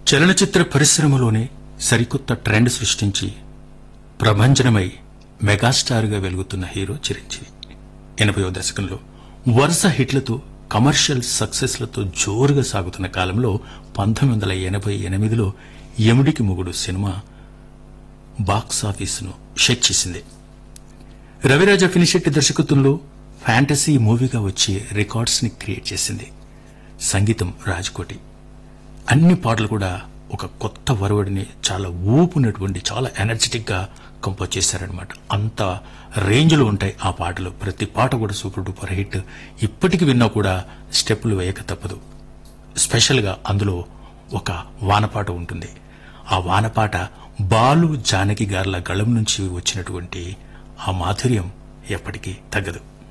చలనచిత్ర పరిశ్రమలోనే సరికొత్త ట్రెండ్ సృష్టించి ప్రభంజనమై మెగాస్టార్గా వెలుగుతున్న హీరో చిరంజీవి ఎనభైవ దశకంలో వరుస హిట్లతో కమర్షియల్ సక్సెస్లతో జోరుగా సాగుతున్న కాలంలో పంతొమ్మిది వందల ఎనభై ఎనిమిదిలో యముడికి మొగుడు సినిమా బాక్సాఫీసును షేక్ చేసింది రవిరాజ ఫినిషెట్టి దర్శకత్వంలో ఫ్యాంటసీ మూవీగా వచ్చి రికార్డ్స్ ని క్రియేట్ చేసింది సంగీతం రాజ్కోటి అన్ని పాటలు కూడా ఒక కొత్త వరవడిని చాలా ఊపునటువంటి చాలా ఎనర్జెటిక్ గా కంపోజ్ చేశారనమాట అంత రేంజ్ లో ఉంటాయి ఆ పాటలు ప్రతి పాట కూడా సూపర్ డూపర్ హిట్ ఇప్పటికి విన్నా కూడా స్టెప్పులు వేయక తప్పదు స్పెషల్ గా అందులో ఒక వానపాట ఉంటుంది ఆ వానపాట బాలు జానకి గార్ల గళం నుంచి వచ్చినటువంటి ఆ మాధుర్యం ఎప్పటికీ తగ్గదు